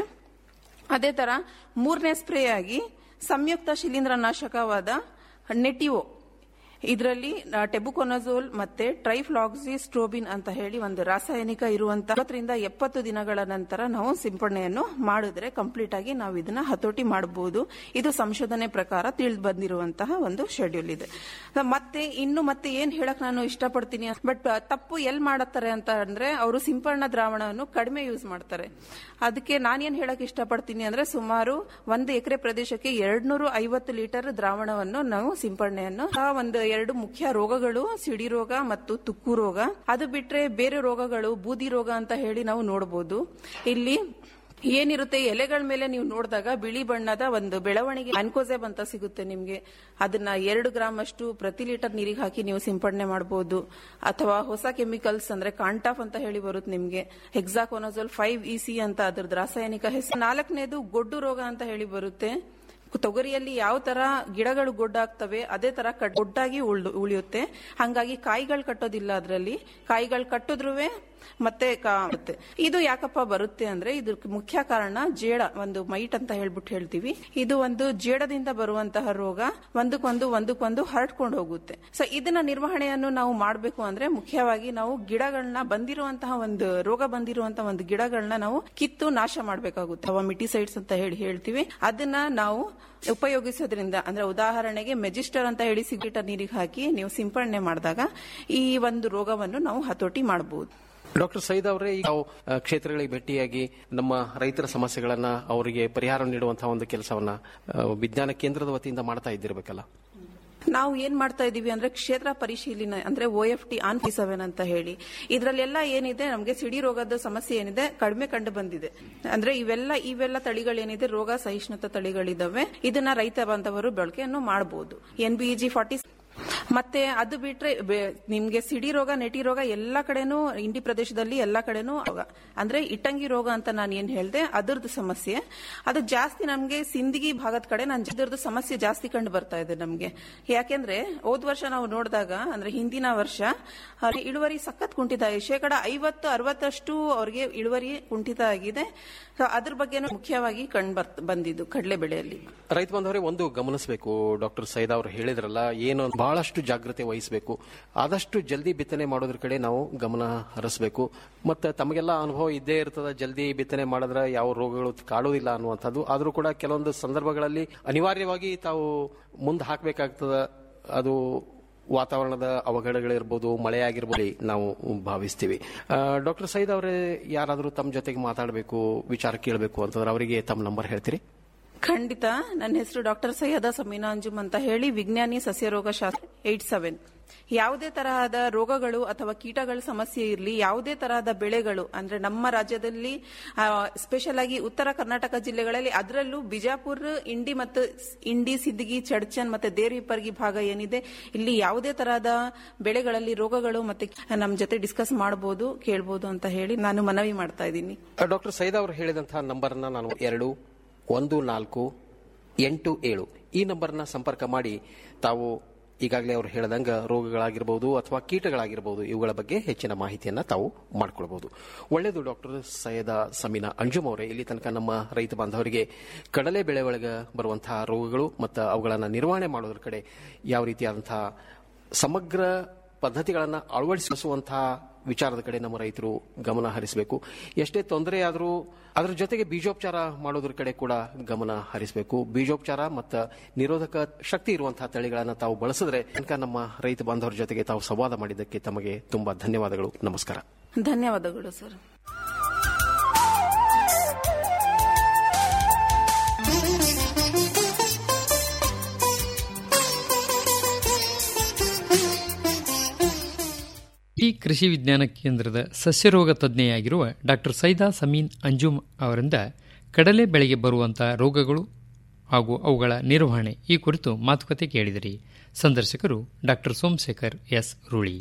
ಅದೇ ತರ ಮೂರನೇ ಸ್ಪ್ರೇ ಆಗಿ ಸಂಯುಕ್ತ ಶಿಲೀಂಧ್ರನಾಶಕವಾದ ನೆಟಿವೋ ಇದರಲ್ಲಿ ಟೆಬುಕೊನಜೋಲ್ ಮತ್ತೆ ಟ್ರೈಫ್ಲಾಕ್ಸಿಸ್ಟ್ರೋಬಿನ್ ಅಂತ ಹೇಳಿ ಒಂದು ರಾಸಾಯನಿಕ ಇರುವಂತಹ ಇಪ್ಪತ್ತರಿಂದ ಎಪ್ಪತ್ತು ದಿನಗಳ ನಂತರ ನಾವು ಸಿಂಪಡಣೆಯನ್ನು ಮಾಡಿದ್ರೆ ಕಂಪ್ಲೀಟ್ ಆಗಿ ನಾವು ಇದನ್ನ ಹತೋಟಿ ಮಾಡಬಹುದು ಇದು ಸಂಶೋಧನೆ ಪ್ರಕಾರ ತಿಳಿದು ಬಂದಿರುವಂತಹ ಒಂದು ಶೆಡ್ಯೂಲ್ ಇದೆ ಮತ್ತೆ ಇನ್ನು ಮತ್ತೆ ಏನ್ ಹೇಳಕ್ ನಾನು ಇಷ್ಟಪಡ್ತೀನಿ ಬಟ್ ತಪ್ಪು ಎಲ್ ಮಾಡತ್ತಾರೆ ಅಂತ ಅಂದ್ರೆ ಅವರು ಸಿಂಪರಣಾ ದ್ರಾವಣವನ್ನು ಕಡಿಮೆ ಯೂಸ್ ಮಾಡ್ತಾರೆ ಅದಕ್ಕೆ ನಾನೇನ್ ಹೇಳಕ್ ಇಷ್ಟಪಡ್ತೀನಿ ಅಂದ್ರೆ ಸುಮಾರು ಒಂದು ಎಕರೆ ಪ್ರದೇಶಕ್ಕೆ ಎರಡ್ನೂರು ಐವತ್ತು ಲೀಟರ್ ದ್ರಾವಣವನ್ನು ನಾವು ಸಿಂಪಡಣೆಯನ್ನು ಆ ಒಂದು ಎರಡು ಮುಖ್ಯ ರೋಗಗಳು ಸಿಡಿ ರೋಗ ಮತ್ತು ತುಕ್ಕು ರೋಗ ಅದು ಬಿಟ್ರೆ ಬೇರೆ ರೋಗಗಳು ಬೂದಿ ರೋಗ ಅಂತ ಹೇಳಿ ನಾವು ನೋಡಬಹುದು ಇಲ್ಲಿ ಏನಿರುತ್ತೆ ಎಲೆಗಳ ಮೇಲೆ ನೀವು ನೋಡಿದಾಗ ಬಿಳಿ ಬಣ್ಣದ ಒಂದು ಬೆಳವಣಿಗೆ ಅನ್ಕೋಸೆಬ್ ಅಂತ ಸಿಗುತ್ತೆ ನಿಮ್ಗೆ ಅದನ್ನ ಎರಡು ಗ್ರಾಮ್ ಅಷ್ಟು ಪ್ರತಿ ಲೀಟರ್ ನೀರಿಗೆ ಹಾಕಿ ನೀವು ಸಿಂಪಡಣೆ ಮಾಡಬಹುದು ಅಥವಾ ಹೊಸ ಕೆಮಿಕಲ್ಸ್ ಅಂದ್ರೆ ಕಾಂಟಾಫ್ ಅಂತ ಹೇಳಿ ಬರುತ್ತೆ ನಿಮ್ಗೆ ಹೆಕ್ಸಾಕೋನಜೋಲ್ ಫೈವ್ ಇ ಸಿ ಅಂತ ಅದ್ರದ್ದು ರಾಸಾಯನಿಕ ಹೆಸರು ನಾಲ್ಕನೇದು ಗೊಡ್ಡು ರೋಗ ಅಂತ ಹೇಳಿ ಬರುತ್ತೆ ತೊಗರಿಯಲ್ಲಿ ಯಾವ ತರ ಗಿಡಗಳು ಗೊಡ್ಡಾಗ್ತವೆ ಅದೇ ತರ ಕಟ್- ಗೊಡ್ಡಾಗಿ ಉಳ್ದು- ಉಳಿಯುತ್ತೆ ಹಂಗಾಗಿ ಕಾಯಿಗಳು ಕಟ್ಟೋದಿಲ್ಲ ಅದರಲ್ಲಿ ಕಾಯಿಗಳು ಕಟ್ಟಿದ್ರುವೆ ಮತ್ತೆ ಕಾ- ಬರುತ್ತೆ. ಇದು ಯಾಕಪ್ಪ ಬರುತ್ತೆ ಅಂದ್ರೆ ಇದಕ್ಕೆ ಮುಖ್ಯ ಕಾರಣ ಜೇಡ ಒಂದು ಮೈಟ್ ಅಂತ ಹೇಳ್ಬಿಟ್ಟು ಹೇಳ್ತೀವಿ ಇದು ಒಂದು ಜೇಡದಿಂದ ಬರುವಂತಹ ರೋಗ ಒಂದಕ್ಕೊಂದು ಒಂದಕ್ಕೊಂದು ಹರಡ್ಕೊಂಡು ಹೋಗುತ್ತೆ ಸೊ ಇದನ್ನ ನಿರ್ವಹಣೆಯನ್ನು ನಾವು ಮಾಡಬೇಕು ಅಂದ್ರೆ ಮುಖ್ಯವಾಗಿ ನಾವು ಗಿಡಗಳನ್ನ ಬಂದಿರುವಂತಹ ಒಂದು ರೋಗ ಬಂದಿರುವಂತಹ ಒಂದು ಗಿಡಗಳನ್ನ ನಾವು ಕಿತ್ತು ನಾಶ ಮಾಡಬೇಕಾಗುತ್ತೆ ಅವ ಮಿಟಿಸೈಡ್ಸ್ ಅಂತ ಹೇಳಿ ಹೇಳ್ತೀವಿ ಅದನ್ನ ನಾವು ಉಪಯೋಗಿಸೋದ್ರಿಂದ ಅಂದ್ರೆ ಉದಾಹರಣೆಗೆ ಮೆಜಿಸ್ಟರ್ ಅಂತ ಹೇಳಿ ಸಿಗಿಟ ನೀರಿಗೆ ಹಾಕಿ ನೀವು ಸಿಂಪಡಣೆ ಮಾಡಿದಾಗ ಈ ಒಂದು ರೋಗವನ್ನು ನಾವು ಹತೋಟಿ ಮಾಡಬಹುದು ಡಾಕ್ಟರ್ ಸೈದ್ ಅವರೇ ಈಗ ನಾವು ಆ, ಕ್ಷೇತ್ರಗಳಿಗೆ ಭೇಟಿಯಾಗಿ ನಮ್ಮ ರೈತರ ಸಮಸ್ಯೆಗಳನ್ನ ಅವರಿಗೆ ಪರಿಹಾರ ನೀಡುವಂತಹ ಒಂದು ಕೆಲಸವನ್ನ ಆ, ವಿಜ್ಞಾನ ಕೇಂದ್ರದ ವತಿಯಿಂದ ಮಾಡ್ತಾ ಇದ್ದಿರಬೇಕಲ್ಲ ನಾವು ಏನ್ ಮಾಡ್ತಾ ಇದೀವಿ ಅಂದ್ರೆ ಕ್ಷೇತ್ರ ಪರಿಶೀಲನೆ ಅಂದ್ರೆ O F T on seven ಅಂತ ಹೇಳಿ ಇದ್ರಲ್ಲೆಲ್ಲ ಏನಿದೆ ನಮಗೆ ಸಿಡಿ ರೋಗದ ಸಮಸ್ಯೆ ಏನಿದೆ ಕಡಿಮೆ ಕಂಡು ಬಂದಿದೆ ಅಂದ್ರೆ ಇವೆಲ್ಲ ಇವೆಲ್ಲ ತಳಿಗಳೇನಿದೆ ರೋಗ ಸಹಿಷ್ಣುತ ತಳಿಗಳಿದಾವೆ ಇದನ್ನ ರೈತ ಬಾಂಧವರು ಬಳಕೆಯನ್ನು ಮಾಡಬಹುದು ಎನ್ ಬಿ ಜಿ ಫಾರ್ಟಿ ಮತ್ತೆ ಅದು ಬಿಟ್ರೆ ಬೆ- ನಿಮ್ಗೆ ಸಿಡಿ ರೋಗ ನೆಟಿ ರೋಗ ಎಲ್ಲಾ ಕಡೆನೂ ಇಂಡಿ ಪ್ರದೇಶದಲ್ಲಿ ಎಲ್ಲಾ ಕಡೆನೂ ರೋಗ ಅಂದ್ರೆ ಇಟ್ಟಂಗಿ ರೋಗ ಅಂತ ನಾನು ಏನ್ ಹೇಳ್ದೆ ಅದ್ರದ್ದು ಸಮಸ್ಯೆ ಅದು ಜಾಸ್ತಿ ನಮ್ಗೆ ಸಿಂದಗಿ ಭಾಗದ ಕಡೆ ನಾನು ಇದ್ರದ್ದು ಸಮಸ್ಯೆ ಜಾಸ್ತಿ ಕಂಡು ಬರ್ತಾ ಇದೆ ನಮ್ಗೆ ಯಾಕೆಂದ್ರೆ ಹೋದ್ ವರ್ಷ ನಾವು ನೋಡಿದಾಗ ಅಂದ್ರೆ ಹಿಂದಿನ ವರ್ಷ ಅವ್ರಿಗೆ ಇಳುವರಿ ಸಖತ್ ಕುಂಠಿತ ಆಗಿದೆ ಶೇಕಡ ಐವತ್ತು ಅರವತ್ತಷ್ಟು ಅವ್ರಿಗೆ ಇಳುವರಿ ಕುಂಠಿತ ಆಗಿದೆ So ಅದ್ರ ಬಗ್ಗೆನೂ ಮುಖ್ಯವಾಗಿ ಕಂಡು ಬರ್ತ ಬಂದಿದ್ದು ಕಡಲೆ ಬೆಳೆಯಲ್ಲಿ ರೈತ ಬಾಂಧವರೇ ಒಂದು ಗಮನಿಸಬೇಕು ಡಾಕ್ಟರ್ ಸೈದ್ ಅವರು ಹೇಳಿದ್ರಲ್ಲ ಏನು ಬಹಳಷ್ಟು ಬಹಳಷ್ಟು ಜಾಗ್ರತೆ ವಹಿಸಬೇಕು ಆದಷ್ಟು ಜಲ್ದಿ ಬಿತ್ತನೆ ಮಾಡೋದ್ರ ಕಡೆ ನಾವು ಗಮನ ಹರಿಸಬೇಕು ಮತ್ತು ತಮಗೆಲ್ಲ ಅನುಭವ ಇದ್ದೇ ಇರ್ತದ ಜಲ್ದಿ ಬಿತ್ತನೆ ಮಾಡಿದ್ರೆ ಯಾವ ರೋಗಗಳು ಕಾಡುವುದಿಲ್ಲ ಅನ್ನುವಂಥದ್ದು ಆದರೂ ಕೂಡ ಕೆಲವೊಂದು ಸಂದರ್ಭಗಳಲ್ಲಿ ಅನಿವಾರ್ಯವಾಗಿ ತಾವು ಮುಂದೆ ಹಾಕಬೇಕಾಗ್ತದ ಅದು ವಾತಾವರಣದ ಅವಘಡಗಳಿರ್ಬೋದು ಮಳೆ ಆಗಿರ್ಬೋದು ನಾವು ಭಾವಿಸ್ತೀವಿ ಡಾಕ್ಟರ್ ಸೈದ್ ಅವರೇ ಯಾರಾದರೂ ತಮ್ಮ ಜೊತೆಗೆ ಮಾತಾಡಬೇಕು ವಿಚಾರ ಕೇಳಬೇಕು ಅಂತಂದ್ರೆ ಅವರಿಗೆ ತಮ್ಮ ನಂಬರ್ ಹೇಳ್ತೀರಿ ಖಂಡಿತ ನನ್ನ ಹೆಸರು ಡಾಕ್ಟರ್ ಸೈಯದ ಸಮೀನಾ ಅಂಜುಮ್ ಅಂತ ಹೇಳಿ ವಿಜ್ಞಾನಿ ಸಸ್ಯರೋಗ ಶಾಸ್ತ್ರ ಏಟ್ ಸೆವೆನ್ ಯಾವುದೇ ತರಹದ ರೋಗಗಳು ಅಥವಾ ಕೀಟಗಳ ಸಮಸ್ಯೆ ಇರಲಿ ಯಾವುದೇ ತರಹದ ಬೆಳೆಗಳು ಅಂದ್ರೆ ನಮ್ಮ ರಾಜ್ಯದಲ್ಲಿ ಸ್ಪೆಷಲ್ ಆಗಿ ಉತ್ತರ ಕರ್ನಾಟಕ ಜಿಲ್ಲೆಗಳಲ್ಲಿ ಅದರಲ್ಲೂ ಬಿಜಾಪುರ ಇಂಡಿ ಮತ್ತು ಇಂಡಿ ಸಿದ್ದಿಗಿ ಚಡ್ಚನ್ ಮತ್ತೆ ದೇರ್ವಿಪರ್ಗಿ ಭಾಗ ಏನಿದೆ ಇಲ್ಲಿ ಯಾವುದೇ ತರಹದ ಬೆಳೆಗಳಲ್ಲಿ ರೋಗಗಳು ಮತ್ತೆ ನಮ್ಮ ಜೊತೆ ಡಿಸ್ಕಸ್ ಮಾಡಬಹುದು ಕೇಳಬಹುದು ಅಂತ ಹೇಳಿ ನಾನು ಮನವಿ ಮಾಡ್ತಾ ಇದ್ದೀನಿ ಡಾಕ್ಟರ್ ಸೈದ್ ಅವರು ಹೇಳಿದಂತಹ ನಂಬರ್ನ ನಾನು ಎರಡು ಒಂದು ನಾಲ್ಕು ಎಂಟು ಏಳು ಈ ನಂಬರ್ನ ಸಂಪರ್ಕ ಮಾಡಿ ತಾವು ಈಗಾಗಲೇ ಅವರು ಹೇಳಿದಂಗ ರೋಗಗಳಾಗಿರ್ಬೋದು ಅಥವಾ ಕೀಟಗಳಾಗಿರ್ಬೋದು ಇವುಗಳ ಬಗ್ಗೆ ಹೆಚ್ಚಿನ ಮಾಹಿತಿಯನ್ನ ತಾವು ಮಾಡ್ಕೊಳ್ಬಹುದು ಒಳ್ಳೆಯದು ಡಾಕ್ಟರ್ ಸೈಯದ ಸಮೀನಾ ಅಂಜುಮ್ ಅವರೇ ಇಲ್ಲಿ ತನಕ ನಮ್ಮ ರೈತ ಬಾಂಧವರಿಗೆ ಕಡಲೆ ಬೆಳೆ ಒಳಗೆ ಬರುವಂತಹ ರೋಗಗಳು ಮತ್ತು ಅವುಗಳನ್ನು ನಿರ್ವಹಣೆ ಮಾಡೋದ್ರ ಕಡೆ ಯಾವ ರೀತಿಯಾದಂತಹ ಸಮಗ್ರ ಪದ್ಧತಿಗಳನ್ನು ಅಳವಡಿಸುವಂತಹ ವಿಚಾರದ ಕಡೆ ನಮ್ಮ ರೈತರು ಗಮನ ಹರಿಸಬೇಕು ಎಷ್ಟೇ ತೊಂದರೆ ಆದರೂ ಅದರ ಜೊತೆಗೆ ಬೀಜೋಪಚಾರ ಮಾಡೋದ್ರ ಕಡೆ ಕೂಡ ಗಮನ ಹರಿಸಬೇಕು ಬೀಜೋಪಚಾರ ಮತ್ತು ನಿರೋಧಕ ಶಕ್ತಿ ಇರುವಂತಹ ತಳಿಗಳನ್ನು ತಾವು ಬಳಸಿದ್ರೆ ತನಕ ನಮ್ಮ ರೈತ ಬಾಂಧವರ ಜೊತೆಗೆ ತಾವು ಸಂವಾದ ಮಾಡಿದ್ದಕ್ಕೆ ತಮಗೆ ತುಂಬಾ ಧನ್ಯವಾದಗಳು ನಮಸ್ಕಾರ ಧನ್ಯವಾದಗಳು ಸರ್ ಈ ಕೃಷಿ ವಿಜ್ಞಾನ ಕೇಂದ್ರದ ಸಸ್ಯರೋಗ ತಜ್ಞೆಯಾಗಿರುವ ಡಾಕ್ಟರ್ ಸೈದಾ ಸಮೀನ್ ಅಂಜುಮ್ ಅವರಿಂದ ಕಡಲೆ ಬೆಳೆಗೆ ಬರುವಂತಹ ರೋಗಗಳು ಹಾಗೂ ಅವುಗಳ ನಿರ್ವಹಣೆ ಈ ಕುರಿತು ಮಾತುಕತೆ ಕೇಳಿದಿರಿ ಸಂದರ್ಶಕರು ಡಾಕ್ಟರ್ ಸೋಮಶೇಖರ್ ಎಸ್ ರೂಳಿ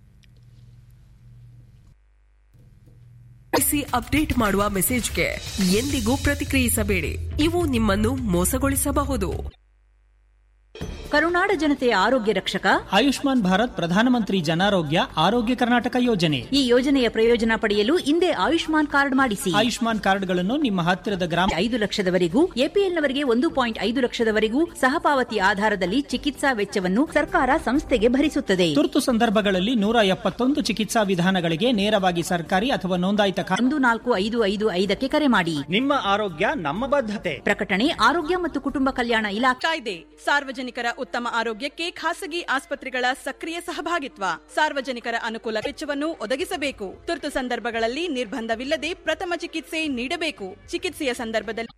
ಅಪ್ಡೇಟ್ ಮಾಡುವ ಮೆಸೇಜ್ಗೆ ಎಂದಿಗೂ ಪ್ರತಿಕ್ರಿಯಿಸಬೇಡಿ ಇವು ನಿಮ್ಮನ್ನು ಮೋಸಗೊಳಿಸಬಹುದು ಕರುನಾಡ ಜನತೆಯ ಆರೋಗ್ಯ ರಕ್ಷಕ ಆಯುಷ್ಮಾನ್ ಭಾರತ್ ಪ್ರಧಾನಮಂತ್ರಿ ಜನಾರೋಗ್ಯ ಆರೋಗ್ಯ ಕರ್ನಾಟಕ ಯೋಜನೆ ಈ ಯೋಜನೆಯ ಪ್ರಯೋಜನ ಪಡೆಯಲು ಹಿಂದೆ ಆಯುಷ್ಮಾನ್ ಕಾರ್ಡ್ ಮಾಡಿಸಿ ಆಯುಷ್ಮಾನ್ ಕಾರ್ಡ್ಗಳನ್ನು ನಿಮ್ಮ ಹತ್ತಿರದ ಗ್ರಾಮ ಐದು ಲಕ್ಷದವರೆಗೂ ಎಪಿಎಲ್ನವರಿಗೆ ಒಂದು ಪಾಯಿಂಟ್ ಐದು ಲಕ್ಷದವರೆಗೂ ಸಹಪಾವತಿ ಆಧಾರದಲ್ಲಿ ಚಿಕಿತ್ಸಾ ವೆಚ್ಚವನ್ನು ಸರ್ಕಾರ ಸಂಸ್ಥೆಗೆ ಭರಿಸುತ್ತದೆ ತುರ್ತು ಸಂದರ್ಭಗಳಲ್ಲಿ ನೂರ ಎಪ್ಪತ್ತೊಂದು ಚಿಕಿತ್ಸಾ ವಿಧಾನಗಳಿಗೆ ನೇರವಾಗಿ ಸರ್ಕಾರಿ ಅಥವಾ ನೋಂದಾಯಿತ ಒಂದು ನಾಲ್ಕು ಐದು ಐದು ಐದಕ್ಕೆ ಕರೆ ಮಾಡಿ ನಿಮ್ಮ ಆರೋಗ್ಯ ನಮ್ಮ ಬದ್ಧತೆ ಪ್ರಕಟಣೆ ಆರೋಗ್ಯ ಮತ್ತು ಕುಟುಂಬ ಕಲ್ಯಾಣ ಇಲಾಖೆ ಕಾಯ್ದೆ ಸಾರ್ವಜನಿಕರ ಉತ್ತಮ ಆರೋಗ್ಯಕ್ಕೆ ಖಾಸಗಿ ಆಸ್ಪತ್ರೆಗಳ ಸಕ್ರಿಯ ಸಹಭಾಗಿತ್ವ ಸಾರ್ವಜನಿಕರ ಅನುಕೂಲ ವೆಚ್ಚವನ್ನು ಒದಗಿಸಬೇಕು ತುರ್ತು ಸಂದರ್ಭಗಳಲ್ಲಿ ನಿರ್ಬಂಧವಿಲ್ಲದೆ ಪ್ರಥಮ ಚಿಕಿತ್ಸೆ ನೀಡಬೇಕು ಚಿಕಿತ್ಸೆಯ ಸಂದರ್ಭದಲ್ಲಿ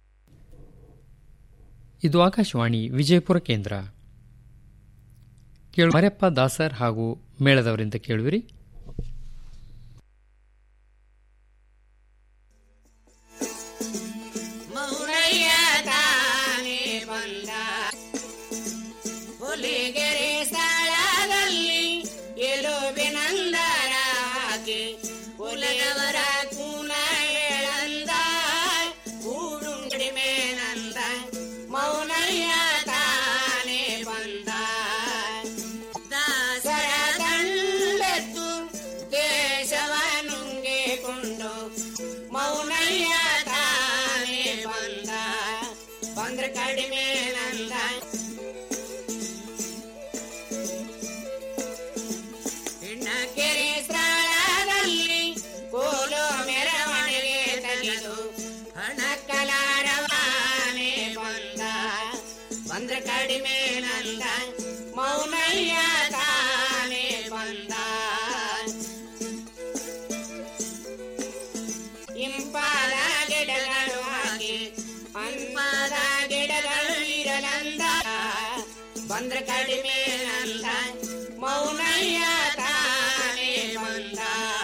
ಇದು ಆಕಾಶವಾಣಿ ವಿಜಯಪುರ ಕೇಂದ್ರ ಕೇಳು ಮರ್ಯಪ್ಪ ದಾಸರ್ ಹಾಗೂ ಮೇಳದವರಿಂದ ಕೇಳುವಿರಿ ಹುಲಿಗೆರೆ ಸ್ಥಳದಲ್ಲಿ ಎಲುಬಿನಂದರ ಹಾಕಿ ಹುಲಿಯವರ ಕೂನ ಹೇಳಂದ ಕೂಡು ಕಡಿಮೆನಂದ ಮೌನಯ್ಯ ತಾನೇ ಬಂದ ದಾಸರ ದಂಡೆತ್ತು ದೇಶವ ನುಂಗಿಕೊಂಡು ಮೌನಯ್ಯ ತಾನೇ ಬಂದ ಬಂದ್ರ ಕಡಿಮೆ ನಂದ ಕೆರೆ ಸ್ಥಳದಲ್ಲಿ ಕೋಲು ಮೆರವಣಿಗೆ ತೆಗೆದು ಹಣ ಕಲಾರವಾನೆ ಬಂದ ಬಂದ್ರ ಕಡಿಮೆ ನಂದ ಮೌನಯ್ಯ ತಾನೇ ಬಂದ ಇಂಪಾದ ಗಿಡಗಳು ಹಾಕಿ ಅನ್ಪಾದ ಗಿಡಗಳು ಇರಲಂದ ಬಂದ್ರ ಕಡಿಮೆ ನಂದ ಮೌನಯ್ಯ ತಾನೇ ಬಂದ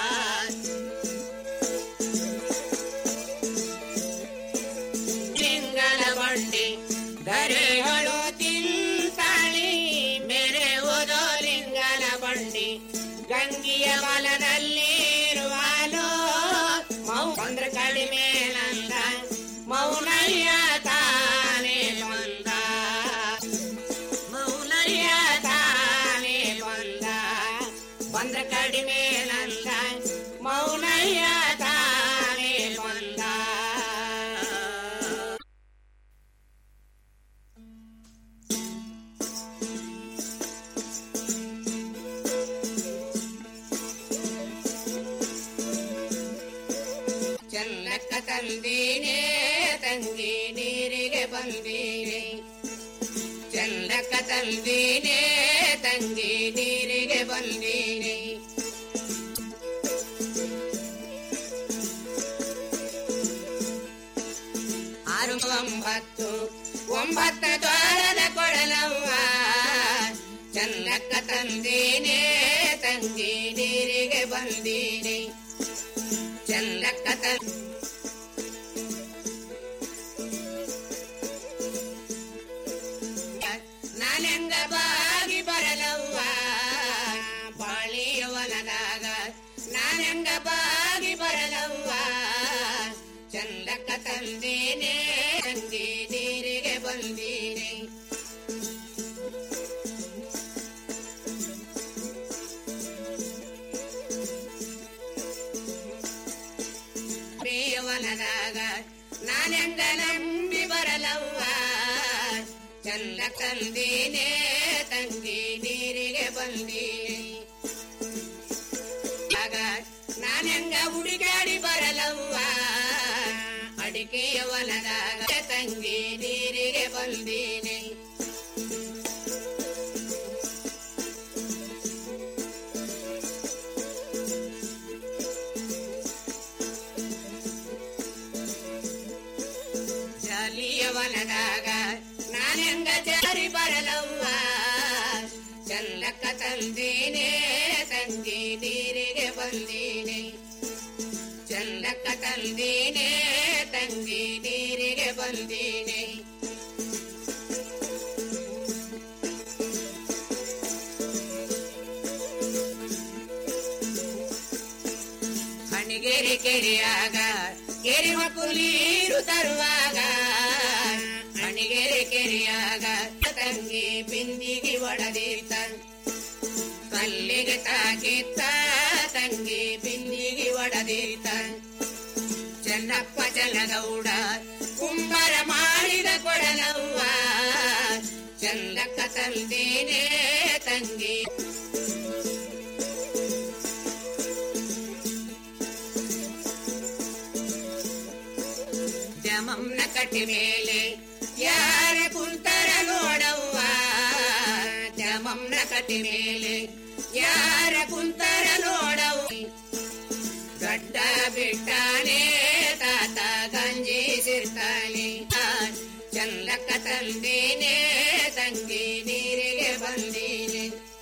ಲಿಂಗನ ಬಂಡಿ ಗರೆಗಳು ತಿಂತಾಳಿ ಮೆರೆವುದೋ ಲಿಂಗನ ಬಂಡಿ ಗಂಗಿಯ ಬಲದಲ್ಲಿ ಇರುವಾಲೋ ಮೌ ಬಂದ್ರ ಕಡಿಮೆ ನಂದ ಮೌನಯ್ಯ ತಾನೇ ಬಂದ ಮೌನಯ್ಯ ತಾನೇ ಬಂದ ಬಂದ್ರ ಕಡಿಮೆ ನಂದ ಮೌನಯ್ಯ ತಾನೇ ಬಂದ ತಂದೀನೆ ತಂಗಿ ನೀರಿಗೆ ಬಂದೀನೆ ಚಂದಕ್ಕ ತಂದೀನೆ ತಂಗಿ ನೀರಿಗೆ ಬಂದೀನೆ ಆರು ಒಂಬತ್ತು ಒಂಬತ್ತು ದ್ವಾರದ ಕೊಡಲವ್ವ ಚಂದಕ್ಕ ತಂದೀನೆ ತಂಗಿ ನೀರಿಗೆ ಬಂದೀನೆ ಚಂದಕ್ಕ ತಂ ನಾನೆಂಗ ಬಾಗಿ ಬರಲವ್ವ ಬಾಳಿಯವನದಾಗ ನಾನೆಂಗ ಬಾಗಿ ಬರಲವ್ವ ಚಂದಕ್ಕ ತಂದೇನೆ ತಂಗಿ ನೀರಿಗೆ ಬಂದೀನೆ ಬೇಯವನದಾಗ ನಾನೆಂಗ ನಂಬಿ ಬರಲವ್ವ ಚಂದ ತಂದೀನೆ ತಂಗಿ ನೀರಿಗೆ ಬಂದೀನೆ ಆಗ ನಾನೆಂಗ ಹುಡುಗಾಡಿ ಬರಲವ್ವ ಅಡಿಕೆಯವನದಾಗ ತಂಗಿ ನೀರಿಗೆ ಬಂದೀನೆ ಜಾಲಿಯವನದಾಗ ನಾನೆಂಗ ಜಾರಿ ಬರಲವ್ವ ಚಂದಕ್ಕ ತಂದೀನೆ ತಂಗಿ ನೀರಿಗೆ ಬಂದೀನೆ ಚಂದಕ್ಕ ತಂದೀನೆ ತಂಗಿ ನೀರಿಗೆ ಬಂದೀನೆ ಹಣಿಗೆರೆ ಕೆರೆಯಾಗ ಕೆರೆ ಮಕ್ಕು ನೀರು ತರುವಾಗ ಹಣಿಗೆರೆ ಕೆರೆಯಾಗ ತಂಗಿ ಬಿಂದಿಗೆ ಒಡದಿರ್ತ ಕಲ್ಲಿಗೆ ತಾಕಿತ್ತ ತಂಗಿ ಬಿಂದಿಗೆ ಒಡದಿರ್ತ ಚೆನ್ನಪ್ಪ ಚಲಗೌಡ ಕುಂಬರ ಮಾಡಿದ ಕೊಡಲವ್ವ ಚಂದಕ್ಕ ತಂದೇನೆ ತಂಗಿ ಜಮಂನ ಕಟ್ಟಿ ಮೇಲೆ ಯಾರ ಕುಂತರ ನೋಡವ್ವ ಜಮಂನ ಕಟ್ಟಿ ಮೇಲೆ ಯಾರ ಕುಂತರ ನೋಡವ್ವ ಗಡ್ಡ ಬಿಟ್ಟಾನೆ ತಾತ ಗಂಜಿ ಸಿರ್ತಾನೆ ಚಂದಕ್ಕ ತಂದೇನೆ ತಂಗಿ ನೀರಿಗೆ ಬಂದೀನೆ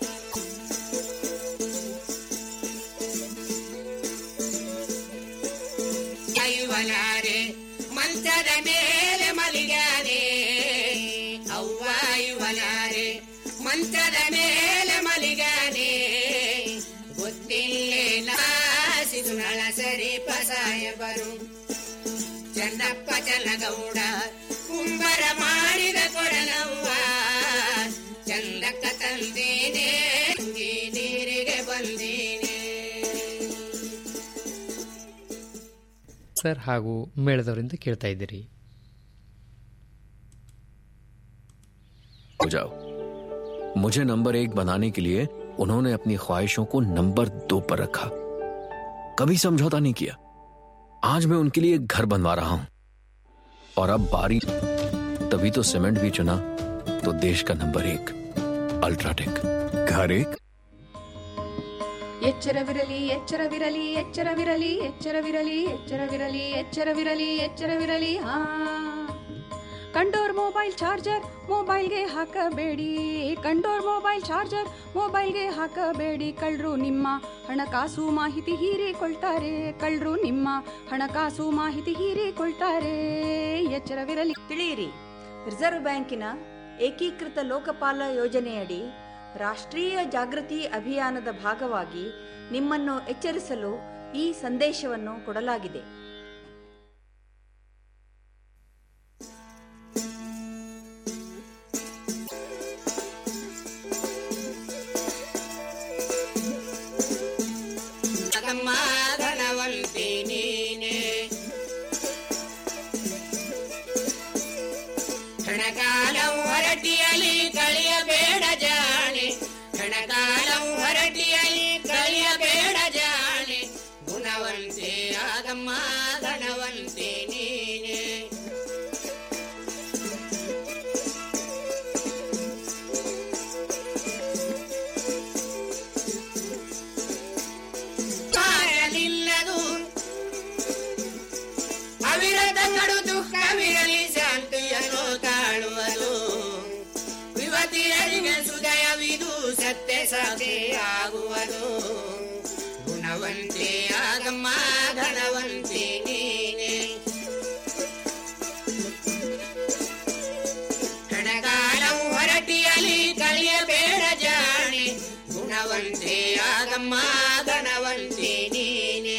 ಐವಲಾರೆ ಮಂಚದ ಮೇಲೆ ಮಲಿಗಾನೆ ಅವ್ವ ಇವಲಾರೆ ಮಂಚದ ಮೇಲೆ ಮಲಿಗಾನೆ ಗೊತ್ತಿಲ್ಲೇ ನಾಸಿದು ನಳ ಸರಿ ಪಸಾಯ ಬರು ಚನ್ನಪ್ಪ ಚನ್ನಗೌಡ ಕುಂಬರ ಮಾಡಿದ ಕೊಡಲವ್ವ ಚಂದಕ್ಕ ತಂದೇನೆ ತಂಗಿ ನೀರಿಗೆ ಬಂದೇನೆ ಸರ್ ಹಾಗೂ ಮೇಳದವರಿಂದ ಕೇಳ್ತಾ ಇದ್ದೀರಿ हो जाओ मुझे नंबर एक बनाने के लिए उन्होंने अपनी ख्वाहिशों को नंबर दो पर रखा कभी समझौता नहीं किया आज मैं उनके लिए एक घर बनवा रहा हूं और अब बारी तभी तो सीमेंट भी चुना तो देश का नंबर एक अल्ट्राटेक घर एक ಎಚ್ಚರವಿರಲಿ ಎಚ್ಚರವಿರಲಿ ಎಚ್ಚರವಿರಲಿ ಎಚ್ಚರವಿರಲಿ ಎಚ್ಚರವಿರಲಿ ಎಚ್ಚರವಿರಲಿ ಎಚ್ಚರವಿರಲಿ ಹಾ ಕಂಡೋರ್ ಮೊಬೈಲ್ ಚಾರ್ಜರ್ ಮೊಬೈಲ್ಗೆ ಹಾಕಬೇಡಿ ಕಂಡೋರ್ ಮೊಬೈಲ್ ಚಾರ್ಜರ್ ಮೊಬೈಲ್ಗೆ ಹಾಕಬೇಡಿ ಕಳ್ಳರು ನಿಮ್ಮ ಹಣಕಾಸು ಮಾಹಿತಿ ಹೀರಿಕೊಳ್ತಾರೆ ಕಳ್ಳರು ನಿಮ್ಮ ಹಣಕಾಸು ಮಾಹಿತಿ ಹೀರಿಕೊಳ್ತಾರೆ ಎಚ್ಚರವಿರಲಿ ತಿಳಿಯಿರಿ ರಿಸರ್ವ್ ಬ್ಯಾಂಕಿನ ಏಕೀಕೃತ ಲೋಕಪಾಲ ಯೋಜನೆಯಡಿ ರಾಷ್ಟ್ರೀಯ ಜಾಗೃತಿ ಅಭಿಯಾನದ ಭಾಗವಾಗಿ ನಿಮ್ಮನ್ನು ಎಚ್ಚರಿಸಲು ಈ ಸಂದೇಶವನ್ನು ಕೊಡಲಾಗಿದೆ ಜಗಮ್ಮ ಧನವಂತಿ ನೀನೆ ಹಣಕಾಲಂ ಹೊರಟಿಯಲಿ ಕಳಿಯಬೇಡ ಜಾಣೆ ಹಣಕಾಲಂ ಹೊರಟಿಯಲಿ ಕಳಿಯಬೇಡ ಜಾಣೆ ಗುಣವಂತೆ ಆಗಮ್ಮ ಧನವಂತೆ ನೀ ಗುಣವಂತೆ ಆಗಮ್ಮ ಧನವಂತೆ ನೀನೆ ಹಣಗಾಲವು ಹೊರಟಿಯಲಿ ಕಳಿಯಬೇಡ ಜಾಣೆ ಗುಣವಂತೆ ಆಗಮ್ಮ ಧನವಂತೆ ನೀನೆ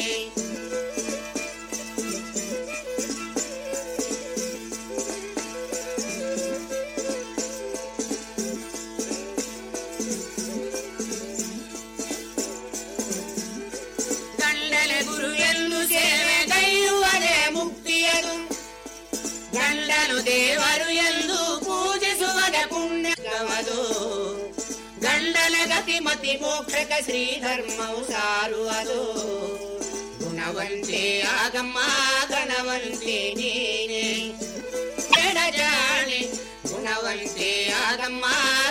ಗಂಡಲೆ ಗುರು ಎಂದು ಸೇವೆ ಕೈಯುವುದೇ ಮುಕ್ತಿಯದು ಗಂಡನು ದೇವರು ಎಂದು ಪೂಜಿಸುವುದೇ ಪುಣ್ಯವದು ಗಂಡನ ಗತಿಮತಿ ಮೋಕ್ಷಕ ಶ್ರೀ ಧರ್ಮವು ಸಾರುವುದು ಗುಣವಂತೆ ಆಗಮ್ಮ ಗಣವಂತೆ ನೀನೆ ಬೇಡ ಜಾಣೆ ಗುಣವಂತೆ ಆಗಮ್ಮ